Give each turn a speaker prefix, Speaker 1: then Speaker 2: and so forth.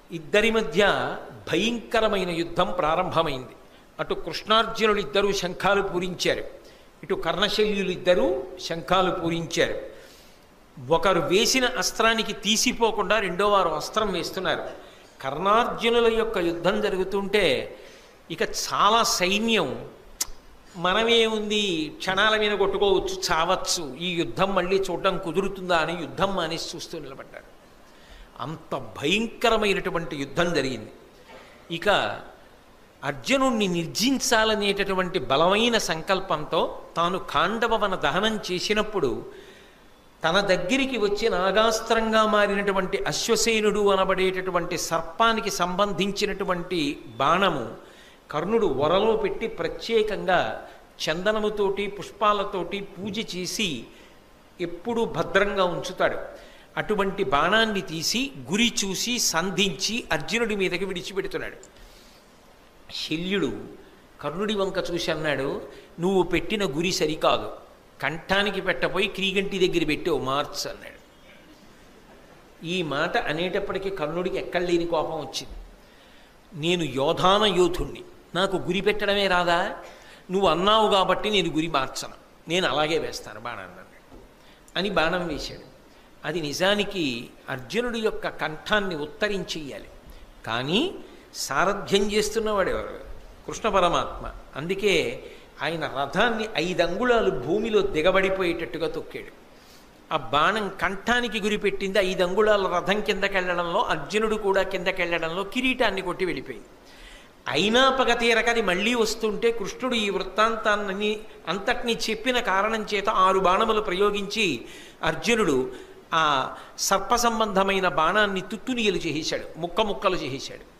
Speaker 1: ఇద్దరి మధ్య భయంకరమైన యుద్ధం ప్రారంభమైంది అటు కృష్ణార్జునులు ఇద్దరూ శంఖాలు పూరించారు ఇటు కర్ణశల్యులు ఇద్దరూ శంఖాలు పూరించారు ఒకరు వేసిన అస్త్రానికి తీసిపోకుండా రెండో వారు అస్త్రం వేస్తున్నారు కర్ణార్జునుల యొక్క యుద్ధం జరుగుతుంటే ఇక చాలా సైన్యం మనమే ఉంది క్షణాల మీద కొట్టుకోవచ్చు చావచ్చు ఈ యుద్ధం మళ్ళీ చూడడం కుదురుతుందా అని యుద్ధం మానేసి చూస్తూ నిలబడ్డారు అంత భయంకరమైనటువంటి యుద్ధం జరిగింది ఇక అర్జునుణ్ణి నిర్జించాలనేటటువంటి బలమైన సంకల్పంతో తాను ఖాండవవన దహనం చేసినప్పుడు తన దగ్గరికి వచ్చి నాగాస్త్రంగా మారినటువంటి అశ్వసేనుడు అనబడేటటువంటి సర్పానికి సంబంధించినటువంటి బాణము కర్ణుడు వరలో పెట్టి ప్రత్యేకంగా చందనముతోటి పుష్పాలతోటి పూజ చేసి ఎప్పుడూ భద్రంగా ఉంచుతాడు అటువంటి బాణాన్ని తీసి గురి చూసి సంధించి అర్జునుడి మీదకి విడిచిపెడుతున్నాడు శల్యుడు కర్ణుడి వంక చూసి అన్నాడు నువ్వు పెట్టిన గురి సరికాదు కంఠానికి పెట్టపోయి క్రీగంటి దగ్గర పెట్టావు మార్చ్ అన్నాడు ఈ మాట అనేటప్పటికీ కర్ణుడికి ఎక్కడలేని కోపం వచ్చింది నేను యోధాన యోధుణ్ణి నాకు గురి పెట్టడమే రాదా నువ్వు అన్నావు కాబట్టి నేను గురి మార్చను నేను అలాగే వేస్తాను బాణాన్ని అన్నాడు అని బాణం వేశాడు అది నిజానికి అర్జునుడి యొక్క కంఠాన్ని ఉత్తరించేయాలి కానీ సారథ్యం చేస్తున్నవాడు ఎవరు కృష్ణ పరమాత్మ అందుకే ఆయన రథాన్ని ఐదు అంగుళాలు భూమిలో దిగబడిపోయేటట్టుగా తొక్కాడు ఆ బాణం కంఠానికి గురిపెట్టింది ఐదు అంగుళాల రథం కిందకెళ్లడంలో అర్జునుడు కూడా కిందకెళ్లడంలో కిరీటాన్ని కొట్టి వెళ్ళిపోయింది అయినా పగ తీరక అది మళ్ళీ వస్తుంటే కృష్ణుడు ఈ వృత్తాంతాన్ని అంతటినీ చెప్పిన కారణం చేత ఆరు బాణములు ప్రయోగించి అర్జునుడు ఆ సర్ప సంబంధమైన బాణాన్ని తుత్తునియలు చేసేశాడు ముక్క ముక్కలు చేసేశాడు